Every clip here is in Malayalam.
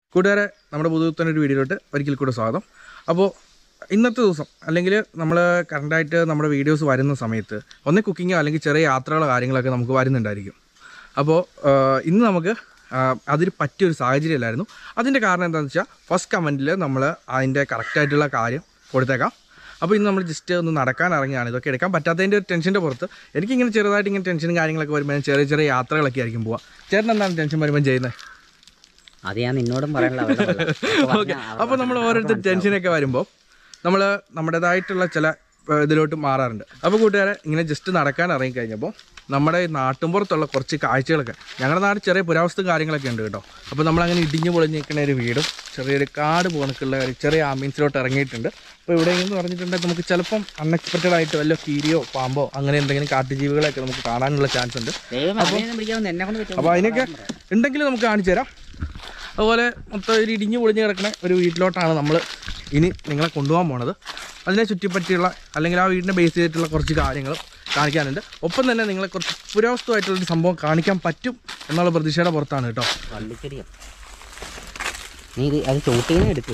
കൂട്ടുകാരെ നമ്മുടെ പുതുത്തന്നെ ഒരു വീഡിയോയിലോട്ട് ഒരിക്കൽ കൂടെ സ്വാഗതം അപ്പോൾ ഇന്നത്തെ ദിവസം അല്ലെങ്കിൽ നമ്മൾ കറണ്ടായിട്ട് നമ്മുടെ വീഡിയോസ് വരുന്ന സമയത്ത് ഒന്ന് കുക്കിങ്ങോ അല്ലെങ്കിൽ ചെറിയ യാത്രകളോ കാര്യങ്ങളൊക്കെ നമുക്ക് വരുന്നുണ്ടായിരിക്കും അപ്പോൾ ഇന്ന് നമുക്ക് ആ, അതിന് പറ്റിയൊരു സാഹചര്യമല്ലായിരുന്നു അതിൻ്റെ കാരണം എന്താണെന്ന് വെച്ചാൽ ഫസ്റ്റ് കമൻറ്റിൽ നമ്മൾ അതിൻ്റെ കറക്റ്റായിട്ടുള്ള കാര്യം കൊടുത്തേക്കാം അപ്പോൾ ഇന്ന് നമ്മൾ ജസ്റ്റ് ഒന്ന് നടക്കാൻ ഇറങ്ങിയാണ് ഇതൊക്കെ എടുക്കാൻ പറ്റാത്തതിൻ്റെ ഒരു ടെൻഷൻ്റെ പുറത്ത് എനിക്കിങ്ങനെ ചെറുതായിട്ട് ഇങ്ങനെ ടെൻഷനും കാര്യങ്ങളൊക്കെ വരുമ്പോൾ ഞാൻ ചെറിയ ചെറിയ യാത്രകളൊക്കെ ആയിരിക്കും പോവുക ചേട്ടൻ എന്താണ് ടെൻഷൻ വരുമ്പോൾ ചെയ്യുന്നത് അത് ഞാൻ നിന്നോടും പറയാനുള്ള അവസ്ഥ ഓക്കെ അപ്പോൾ നമ്മൾ ഓരോരുത്തർ ടെൻഷനൊക്കെ വരുമ്പോൾ നമ്മൾ നമ്മുടേതായിട്ടുള്ള ചില ഏഹ്, ഇതിലോട്ട് മാറാറുണ്ട് അപ്പോൾ കൂട്ടുകാരെ ഇങ്ങനെ ജസ്റ്റ് നടക്കാൻ ഇറങ്ങി കഴിഞ്ഞപ്പോൾ നമ്മുടെ ഈ നാട്ടുമ്പുറത്തുള്ള കുറച്ച് കാഴ്ചകളൊക്കെ ഞങ്ങളുടെ നാട് ചെറിയ പുരാവസ്തു കാര്യങ്ങളൊക്കെ ഉണ്ട് കേട്ടോ അപ്പോൾ നമ്മളങ്ങനെ ഇടിഞ്ഞു പൊളിഞ്ഞ് നിൽക്കുന്ന ഒരു വീടും ചെറിയൊരു കാട് പോണക്കുള്ള ഒരു ചെറിയ ആംബിയൻസിലോട്ട് ഇറങ്ങിയിട്ടുണ്ട് അപ്പോൾ ഇവിടെ എന്ന് പറഞ്ഞിട്ടുണ്ടെങ്കിൽ നമുക്ക് ചിലപ്പം അൺഎക്സ്പെക്റ്റഡ് ആയിട്ട് വല്ല കീരിയോ പാമ്പോ അങ്ങനെ എന്തെങ്കിലും കാട്ടുജീവികളൊക്കെ നമുക്ക് കാണാനുള്ള ചാൻസ് ഉണ്ട് ദൈവം അതിനെ പിടിക്കാവുന്ന എന്നെ കൊണ്ട് പറ്റും അപ്പോൾ അതിനൊക്കെ ഉണ്ടെങ്കിൽ നമുക്ക് കാണിച്ചു തരാം അതുപോലെ മൊത്തം ഒരു ഇടിഞ്ഞു പൊളിഞ്ഞ് കിടക്കുന്ന ഒരു വീട്ടിലോട്ടാണ് നമ്മൾ ഇനി നിങ്ങളെ കൊണ്ടുപോകാൻ പോണത് അതിനെ ചുറ്റിപ്പറ്റിയുള്ള അല്ലെങ്കിൽ ആ വീടിനെ ബേസ് ചെയ്തിട്ടുള്ള കുറച്ച് കാര്യങ്ങളും കാണിക്കാനുണ്ട് ഒപ്പം തന്നെ നിങ്ങളെ കുറച്ച് പുരാവസ്തുവായിട്ടുള്ളൊരു സംഭവം കാണിക്കാൻ പറ്റും എന്നുള്ള പ്രതീക്ഷയുടെ പുറത്താണ് കേട്ടോ വള്ളിച്ചെടിയാ നീ ഇത് അത് ചോട്ടിങ്ങനെ എടുക്ക്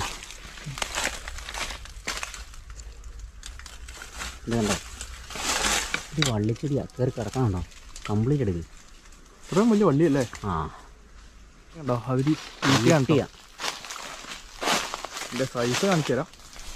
ഇത് കണ്ടോ ഇത് വള്ളിച്ചെടിയാ കയറി കിടക്കണുണ്ടോ കംപ്ലീറ്റ് എടുക്ക് ഇത്രയും വലിയ വള്ളിയല്ലേ ആ കണ്ടോ അവർ വള്ളിച്ചെടിയാ ഇതിൻ്റെ സൈസ് കാണിച്ചു തരാം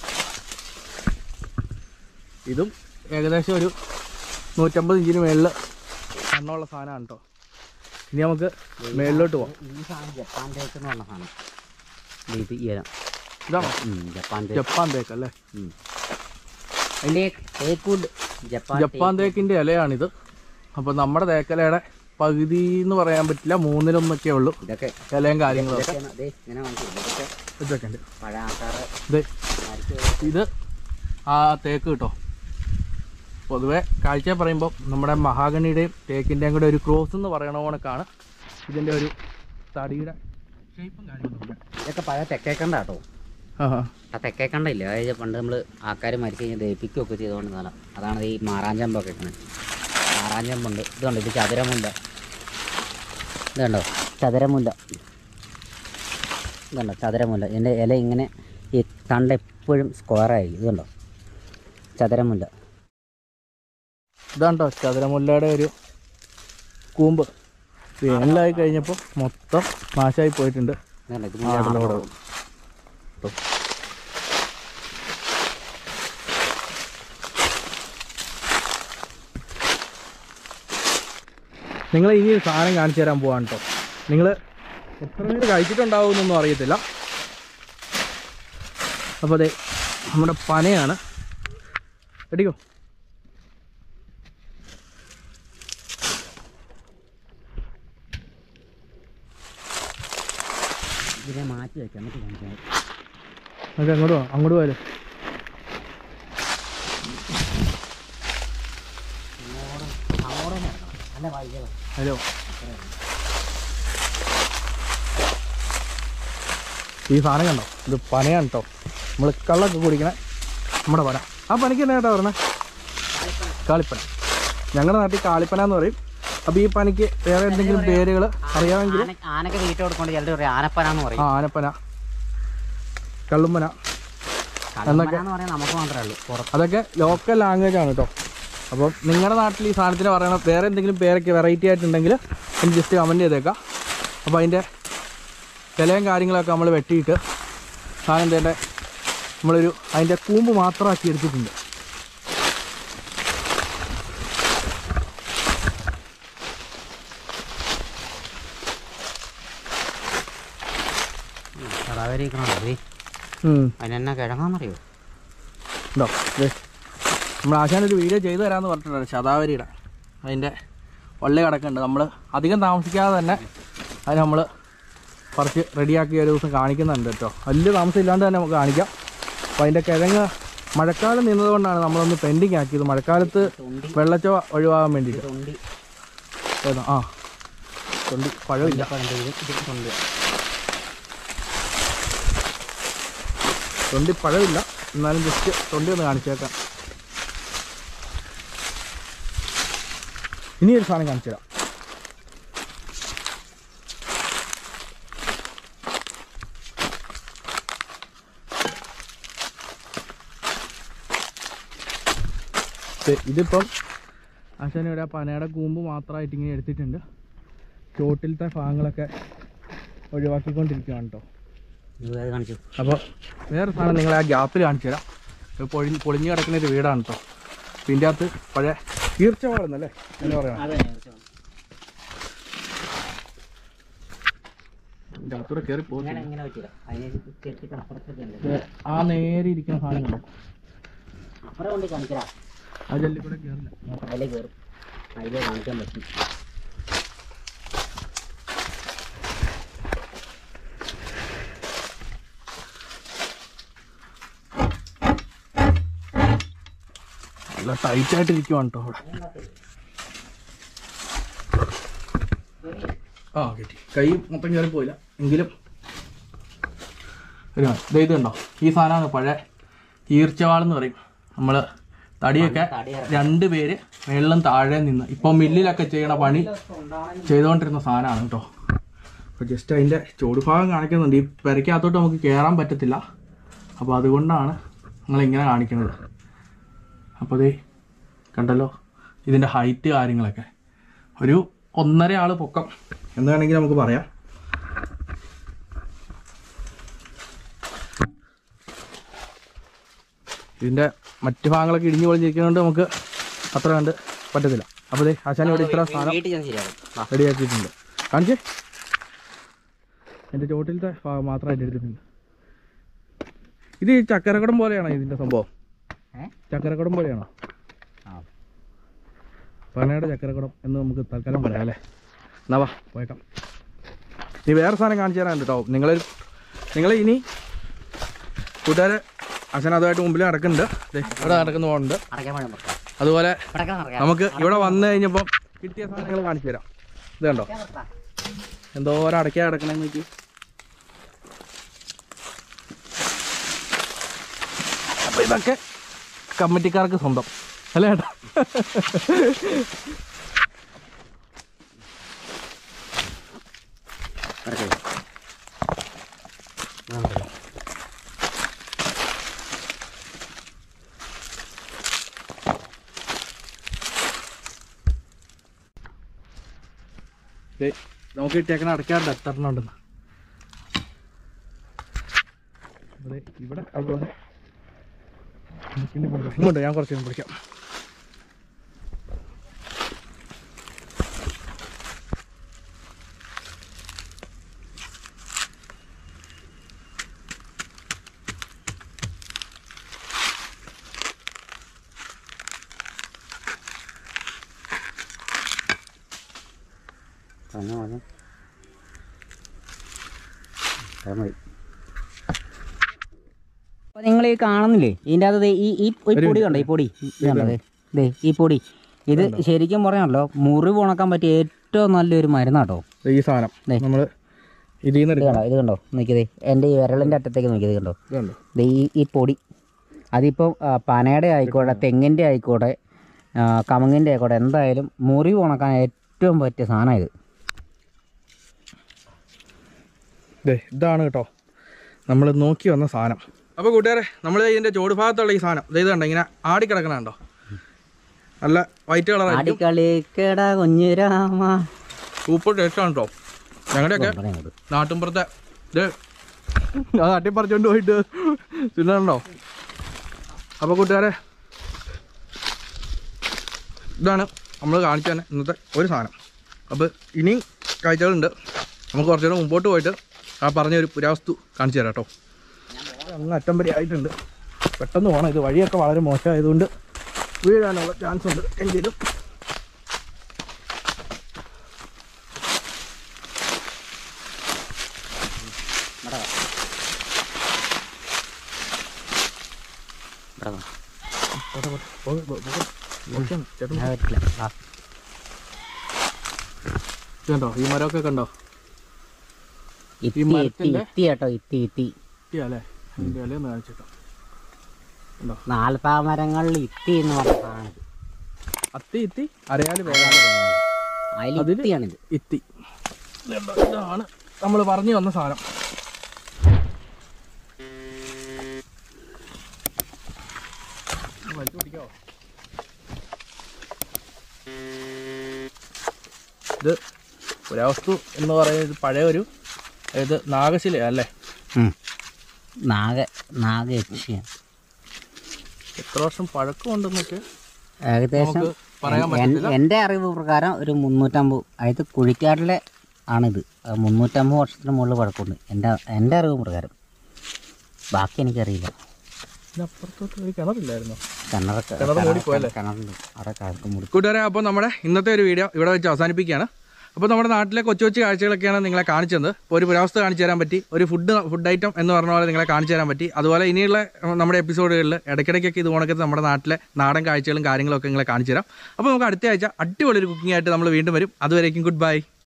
ഇതും ഏകദേശം ഒരു നൂറ്റമ്പത് ഇഞ്ചിന് മേളിൽ കണ്ണുള്ള സാധനമാണ് കേട്ടോ ഇനി നമുക്ക് മേളിലോട്ട് പോവാം ഈ സാധനം ജപ്പാൻ തേക്ക് എന്ന് പറഞ്ഞ സാധനം ദേ ഇത് ഈ ഇല ഇതാണോ ഉം, ജപ്പാൻ തേക്ക് ജപ്പാൻ തേക്ക് അല്ലേ ഉം. അതിൻ്റെ തേക്കൂഡ് ജപ്പാൻ ജപ്പാൻ തേക്കിൻ്റെ ഇലയാണിത് അപ്പോൾ നമ്മുടെ തേക്കലയുടെ പകുതി എന്ന് പറയാൻ പറ്റില്ല മൂന്നിലൊന്നൊക്കെ ഉള്ളൂ ഇതൊക്കെ ഇലയും കാര്യങ്ങളും ഒക്കെ ഇതൊക്കെ ദേ ഇങ്ങനെ കാണിച്ചു ഇതൊക്കെ ഇതൊക്കെ ഉണ്ട് പഴയ ആൾക്കാർ ഇത് മരിച്ചു ഇത് ആ തേക്ക് കേട്ടോ പൊതുവെ കാഴ്ച പറയുമ്പോൾ നമ്മുടെ മഹാഗണിയുടെയും തേക്കിൻ്റെയും കൂടെ ഒരു ക്രോസ് എന്ന് പറയണ കണക്കാണ് ഇതിൻ്റെ ഒരു തടിയുടെ ഷേപ്പും കാര്യങ്ങളൊക്കെ ഇതൊക്കെ പഴയ തെക്കേക്കണ്ട കേട്ടോ ആ ആ തെക്കേക്കണ്ട ഇല്ല അതായത് പണ്ട് നമ്മൾ ആൾക്കാർ മരിച്ചു കഴിഞ്ഞാൽ ദഹിപ്പിക്കുകയൊക്കെ ചെയ്തുകൊണ്ട് കാലം അതാണ് ഈ മാറാഞ്ചമ്പൊക്കെ ഇരിക്കുന്നത് മാറാഞ്ചമ്പുണ്ട് ഇത് കണ്ടോ ഇത് ചതുരമുല്ല ഇത് കണ്ടോ ചതുരമുല്ല ഇത് കണ്ടോ ചതുരമുല്ല ഇതിൻ്റെ ഇല ഇങ്ങനെ ഈ തണ്ട് എപ്പോഴും സ്ക്വയറായി ഇത് കണ്ടോ ചതുരമുല്ല ഇതാണ്ടോ ചതുരമുല്ലയുടെ ഒരു കൂമ്പ് വേനലായി കഴിഞ്ഞപ്പോൾ മൊത്തം നാശമായി പോയിട്ടുണ്ട് ഇത് കണ്ടോ ഇത് ആ, അതിലൂടെ. നിങ്ങൾ ഇനി ഒരു സാധനം കാണിച്ചു തരാൻ പോവാണ് കേട്ടോ നിങ്ങൾ എത്ര പേര് കഴിച്ചിട്ടുണ്ടാവുമെന്നൊന്നും അറിയത്തില്ല അപ്പോൾ അതെ നമ്മുടെ പനയാണ് എടിക്കോ ഇതിനെ മാറ്റി വെക്കാം എന്നിട്ട് കാണിക്കാം നമുക്ക് അങ്ങോട്ട് പോവാം അങ്ങോട്ട് പോയാലോ അങ്ങോട്ട് തന്നെ ഇറങ്ങണം. നല്ല വഴികൾ ഹലോ ഈ സാധനം കണ്ടോ ഇത് പനയാണ് കേട്ടോ നമ്മൾ കള്ളൊക്കെ കുടിക്കണേ നമ്മുടെ പന ആ പനയ്ക്ക് എന്നാ കേട്ടോ പറഞ്ഞേ കാളിപ്പന ഞങ്ങളുടെ നാട്ടിൽ കാളിപ്പന എന്ന് പറയും അപ്പോൾ ഈ പനയ്ക്ക് വേറെ എന്തെങ്കിലും പേരുകൾ അറിയാമെങ്കിൽ ആന ആനക്ക് വീട്ടിൽ കൊടുക്കൊണ്ട് ചിലർ പറയും ആനപ്പനാന്ന് ആ പറയും ആനപ്പന കള്ളുമ്പന കള്ളപ്പനാന്ന് പറയാൻ നമുക്ക് മാത്രമേ ഉള്ളൂ പുറത്ത് അതൊക്കെ ലോക്കൽ ലാംഗ്വേജ് ആണ് കേട്ടോ അപ്പം നിങ്ങളുടെ നാട്ടിൽ ഈ സാധനത്തിന് പറയണ വേറെ എന്തെങ്കിലും പേരൊക്കെ വെറൈറ്റി ആയിട്ടുണ്ടെങ്കിൽ ഒന്ന് ജസ്റ്റ് കമൻറ്റ് ചെയ്തേക്കാം അപ്പോൾ അതിൻ്റെ ഇലയും കാര്യങ്ങളൊക്കെ നമ്മൾ വെട്ടിയിട്ട് സാധനം തേണ്ട നമ്മളൊരു അതിൻ്റെ കൂമ്പ് മാത്രമാക്കി എടുത്തിട്ടുണ്ട് കടാവരിക്കണോ അതേ ഉം. അതിനെന്നാ കിഴങ്ങാന്നറിയോ ഉണ്ടോ ദേ നമ്മൾ ആശാനൊരു വീഡിയോ ചെയ്തു തരാമെന്ന് പറഞ്ഞിട്ടുണ്ട് ശതാവരിയുടെ അതിൻ്റെ വള്ളി കിടക്കുന്നുണ്ട് നമ്മൾ അധികം താമസിക്കാതെ തന്നെ അത് നമ്മൾ കുറച്ച് റെഡിയാക്കി ഒരു ദിവസം കാണിക്കുന്നുണ്ട് കേട്ടോ വലിയ താമസം ഇല്ലാണ്ട് തന്നെ നമുക്ക് കാണിക്കാം അപ്പോൾ അതിൻ്റെ കിഴങ്ങ് മഴക്കാലം നിന്നതുകൊണ്ടാണ് നമ്മളൊന്ന് പെൻഡിങ് ആക്കിയത് മഴക്കാലത്ത് തൊണ്ടി വെള്ളച്ചവ ഒഴിവാകാൻ വേണ്ടിയിട്ട് തൊണ്ടി ഏതാ ആ തൊണ്ടി പഴമില്ല പഴം ഇത് ഇത് തൊണ്ടി തൊണ്ടി പഴമില്ല എന്നാലും ജസ്റ്റ് തൊണ്ടി ഒന്ന് കാണിച്ചേക്കാം ഇനി ഒരു സാധനം കാണിച്ചു തരാം ദേ, ഇതിപ്പം ആശാൻ ഇവിടെ ആ പനയുടെ കൂമ്പ് മാത്രമായിട്ട് ഇങ്ങനെ എടുത്തിട്ടുണ്ട് ചോട്ടിലത്തെ ഭാഗങ്ങളൊക്കെ ഒഴിവാക്കിക്കൊണ്ടിരിക്കുകയാണ് കേട്ടോ ഇത് അത് കാണിച്ചു അപ്പോൾ വേറെ സാധനം നിങ്ങൾ ആ ഗ്യാപ്പിൽ കാണിച്ചു തരാം ഇത് പൊഴി പൊളിഞ്ഞ് കിടക്കുന്ന ഒരു വീടാണ് കേട്ടോ ഇതിൻ്റെ അകത്ത് പഴയ ഈർച്ചവാളെന്നല്ലേ എന്ന് പറയണം അതെ ഇതിൻ്റെ അകത്തൂടെ കയറി ഞാൻ പോകുന്നു എങ്ങനെ പറ്റില്ല അതിനെ ചെറുക്കിട്ട് അപ്പുറത്തൊക്കെ ഉണ്ട് ആ നേരെ ഇരിക്കുന്ന സാധനം കണ്ടോ അപ്പുറം കൊണ്ട് കാണിക്കടാ ആ ജല്ലി കൂടെ കയറില്ല അതിലേ കയറും അതിലേ കാണിക്കാൻ പറ്റും നല്ല ടൈറ്റ് ആയിട്ട് ഇരിക്കുവാണ് കേട്ടോ അവിടെ ആ കിട്ടി കൈ മൊത്തം കയറി പോയില്ല എങ്കിലും ഒരു മിനിറ്റ്. ദേ ഇത് കണ്ടോ ഈ സാധനമാണ് പഴയ ഈർച്ചവാളെന്ന് പറയും നമ്മൾ തടിയൊക്കെ രണ്ട് പേര് വെള്ളം താഴെ നിന്ന് ഇപ്പോൾ മില്ലിലൊക്കെ ചെയ്യണ പണി ചെയ്തുകൊണ്ടിരുന്ന സാധനമാണ് കേട്ടോ അപ്പോൾ ജസ്റ്റ് അതിൻ്റെ ചൂടുഭാഗം കാണിക്കുന്നുണ്ട് ഈ പെരയ്ക്കകത്തോട്ട് നമുക്ക് കയറാൻ പറ്റത്തില്ല അപ്പോൾ അതുകൊണ്ടാണ് നമ്മളിങ്ങനെ കാണിക്കുന്നത് അപ്പോൾ ദേ കണ്ടല്ലോ ഇതിൻ്റെ ഹൈറ്റ് കാര്യങ്ങളൊക്കെ ഒരു ഒന്നര ആൾ പൊക്കം എന്ന് വേണമെങ്കിൽ നമുക്ക് പറയാം ഇതിൻ്റെ മറ്റ് ഭാഗങ്ങളൊക്കെ ഇടിഞ്ഞു പൊളിഞ്ഞിരിക്കുന്നതുകൊണ്ട് നമുക്ക് അത്ര കണ്ട് പറ്റത്തില്ല അപ്പോൾ ദേ ആശാൻ ഇവിടെ ഇത്ര സാധനം വീട്ടിൽ ഞാൻ ശരിയാകും ആ റെഡിയാക്കിയിട്ടുണ്ട് കാണിച്ചേ എൻ്റെ ചോട്ടിലത്തെ ഭാഗം മാത്രമായിട്ട് എടുത്തിട്ടുണ്ട് ഇത് ഈ ചക്കരക്കുടം പോലെയാണോ ഇതിൻ്റെ സംഭവം ഏ? ചക്കരക്കുടം പോലെയാണോ ആ പനയുടെ ചക്കരക്കുടം എന്ന് നമുക്ക് തൽക്കാലം പറയാം അല്ലേ എന്നാ വാ പോയേക്കാം ഇനി വേറെ സാധനം കാണിച്ചു തരാൻ കേട്ടോ നിങ്ങൾ നിങ്ങൾ ഇനി കൂട്ടുകാരെ അച്ഛൻ അതുമായിട്ട് മുമ്പിൽ നടക്കുന്നുണ്ട് ദേ, ഇവിടെ നടക്കുന്ന പോകുന്നുണ്ട് അടയ്ക്കാൻ പഴം വെക്കാം അതുപോലെ അടയ്ക്കാൻ നടക്കാം നമുക്ക് ഇവിടെ വന്നു കഴിഞ്ഞപ്പോൾ കിട്ടിയ സാധനങ്ങൾ കാണിച്ചു തരാം ഇത് കണ്ടോ എന്തോരം അടയ്ക്കാ കിടക്കണമെന്ന് നോക്കി അപ്പൊ ഇതൊക്കെ കമ്മിറ്റിക്കാർക്ക് സ്വന്തം അല്ലേ ഏട്ടാ ദേ, നമുക്ക് കിട്ടിയേക്കണ അടയ്ക്കാറുണ്ട് എത്ര ഉണ്ടെന്ന് അതെ ഇവിടെ അതുപോലെ ഇങ്ങോട്ട് ഞാൻ കുറച്ച് പിടിക്കാം പറഞ്ഞു പറഞ്ഞു അത് മതി അപ്പോൾ നിങ്ങൾ ഈ കാണുന്നില്ലേ ഇതിൻ്റെ അകത്ത് ദേ ഈ ഈ ഈ പൊടി കണ്ടോ ഈ പൊടി ഇത് കണ്ടോ ദേ ദേ ഈ പൊടി ഇത് ശരിക്കും പറഞ്ഞാണല്ലോ മുറിവ് ഉണക്കാൻ പറ്റിയ ഏറ്റവും നല്ലൊരു മരുന്നാട്ടോ ദേ ഈ സാധനം ദേ. നമ്മൾ ഇതിൽ നിന്ന് ഇത് എടുക്കാം കണ്ടോ ഇത് കണ്ടോ നോക്കിയതേ എൻ്റെ ഈ വിരലിൻ്റെ അറ്റത്തേക്ക് നോക്കിയത് കണ്ടോ ഇതുണ്ടോ ദേ ഈ ഈ പൊടി അതിപ്പോൾ ആ, പനയുടെ ആയിക്കോട്ടെ തെങ്ങിൻ്റെ ആയിക്കോട്ടെ ആ, കമുങ്ങിൻ്റെ ആയിക്കോട്ടെ എന്തായാലും മുറിവ് ഉണക്കാൻ ഏറ്റവും പറ്റിയ സാധനം ഇത് ദേ ഇതാണ് കേട്ടോ നമ്മൾ നോക്കി വന്ന സാധനം അപ്പോൾ കൂട്ടുകാരെ നമ്മൾ ഇതിൻ്റെ ചോട് ഭാഗത്തുള്ള ഈ സാധനം ദേ ഇത് കണ്ടോ ഇങ്ങനെ ആടിക്കിടക്കണ കണ്ടോ നല്ല വൈറ്റ് കളറായിരിക്കും ആടിക്കളിക്കട കുഞ്ഞുരാമ സൂപ്പർ ടേസ്റ്റാണ് കേട്ടോ ഞങ്ങളുടെയൊക്കെ പറയണത് നാട്ടിൻപുറത്തെ ഇത് അത് അട്ടി പറിച്ചോണ്ട് പോയിട്ട് തിന്നണ്ടോ അപ്പോൾ കൂട്ടുകാരെ ഇതാണ് നമ്മൾ കാണിച്ചു തന്നെ ഇന്നത്തെ ഒരു സാധനം അപ്പോൾ ഇനിയും കാഴ്ചകളുണ്ട് നമുക്ക് കുറച്ചുകൂടെ മുമ്പോട്ട് പോയിട്ട് ആ പറഞ്ഞ ഒരു പുരാവസ്തു കാണിച്ചു തരാം കേട്ടോ അങ്ങ് അറ്റം വരെ ആയിട്ടുണ്ട് പെട്ടെന്ന് പോകണം ഇത് വഴിയൊക്കെ വളരെ മോശമായതുകൊണ്ട് വീഴാനുള്ള ചാൻസ് ഉണ്ട് എങ്കിലും ഇവിടെ വാ. ഇവിടെ വാ. പോട്ടെ, പോട്ടെ. പോ- പോ- പോ- ഓക്കെയാണ്. ചേട്ടൻ ഞാൻ പറ്റില്ല ആ ഇത് കണ്ടോ ഈ മരമൊക്കെ കണ്ടോ ഇത്തി ഇത്തി മരത്തിന്റെ- ഇത്തി കേട്ടോ ഇത്തി ഇത്തി ഇട്ടിയാലേ അതിൻ്റെ ഇലയൊന്ന് കാണിച്ചിട്ടോ കണ്ടോ നാൽപ്പാമരങ്ങളിൽ ഇത്തി എന്ന് പറഞ്ഞ സാധനം അത്തി ഇത്തി അരയാല് വേഗം അതിൽ അതില് ഇത്തിയാണിത് ഇത്തി ഇത് കണ്ടോ? ഇതാണ് നമ്മൾ പറഞ്ഞു വന്ന സാധനം വലിച്ചു പിടിക്കാവോ ഇത് പുരാവസ്തു എന്ന് പറയുന്നത് പഴയ ഒരു ഇത് നാഗശില അല്ലേ ഉം. നാഗ നാഗ യക്ഷിയാണ് എത്ര വർഷം പഴക്കമുണ്ടെന്നൊക്കെ ഏകദേശം നമുക്ക് പറയാൻ എൻ- എൻ്റെ അറിവ് പ്രകാരം ഒരു മുന്നൂറ്റമ്പത് അതായത് കുഴിക്കാട്ടിലെ ആണിത് അത് മുന്നൂറ്റമ്പത് വർഷത്തിന് മുകളിൽ പഴക്കമുണ്ട് എൻ്റെ എൻ്റെ അറിവ് പ്രകാരം ബാക്കി എനിക്കറിയില്ല ഇതിനപ്പുറത്തോട്ട് ഒരു കിണറില്ലായിരുന്നോ കിണറൊക്കെ കിണറ് മൂടിപ്പോയല്ലേ? കിണറുണ്ട് അവിടെ കിഴക്ക് മുടി കൂട്ടുകാരെ അപ്പോൾ നമ്മുടെ ഇന്നത്തെ ഒരു വീഡിയോ ഇവിടെ വെച്ച് അവസാനിപ്പിക്കുകയാണ് അപ്പോൾ നമ്മുടെ നാട്ടിലെ കൊച്ചു കൊച്ചു കാഴ്ചകളൊക്കെയാണ് നിങ്ങളെ കാണിച്ചത് ഇപ്പോൾ ഒരു പുരാവസ്ഥ കാണിച്ചു തരാൻ പറ്റി ഒരു ഫുഡ് ഫുഡ് ഐറ്റം എന്ന് പറഞ്ഞ പോലെ നിങ്ങളെ കാണിച്ചു തരാൻ പറ്റി അതുപോലെ ഇനിയുള്ള ഉം, നമ്മുടെ എപ്പിസോഡുകളിൽ ഇടയ്ക്കിടയ്ക്കൊക്കെ ഇത് കണക്കത്തെ നമ്മുടെ നാട്ടിലെ നാടൻ കാഴ്ചകളും കാര്യങ്ങളൊക്കെ നിങ്ങളെ കാണിച്ചു തരാം അപ്പോൾ നമുക്ക് അടുത്ത ആഴ്ച അടിപൊളി ഒരു കുക്കിംഗ് ആയിട്ട് നമ്മൾ വീണ്ടും വരും അതുവരേക്കും ഗുഡ് ബൈ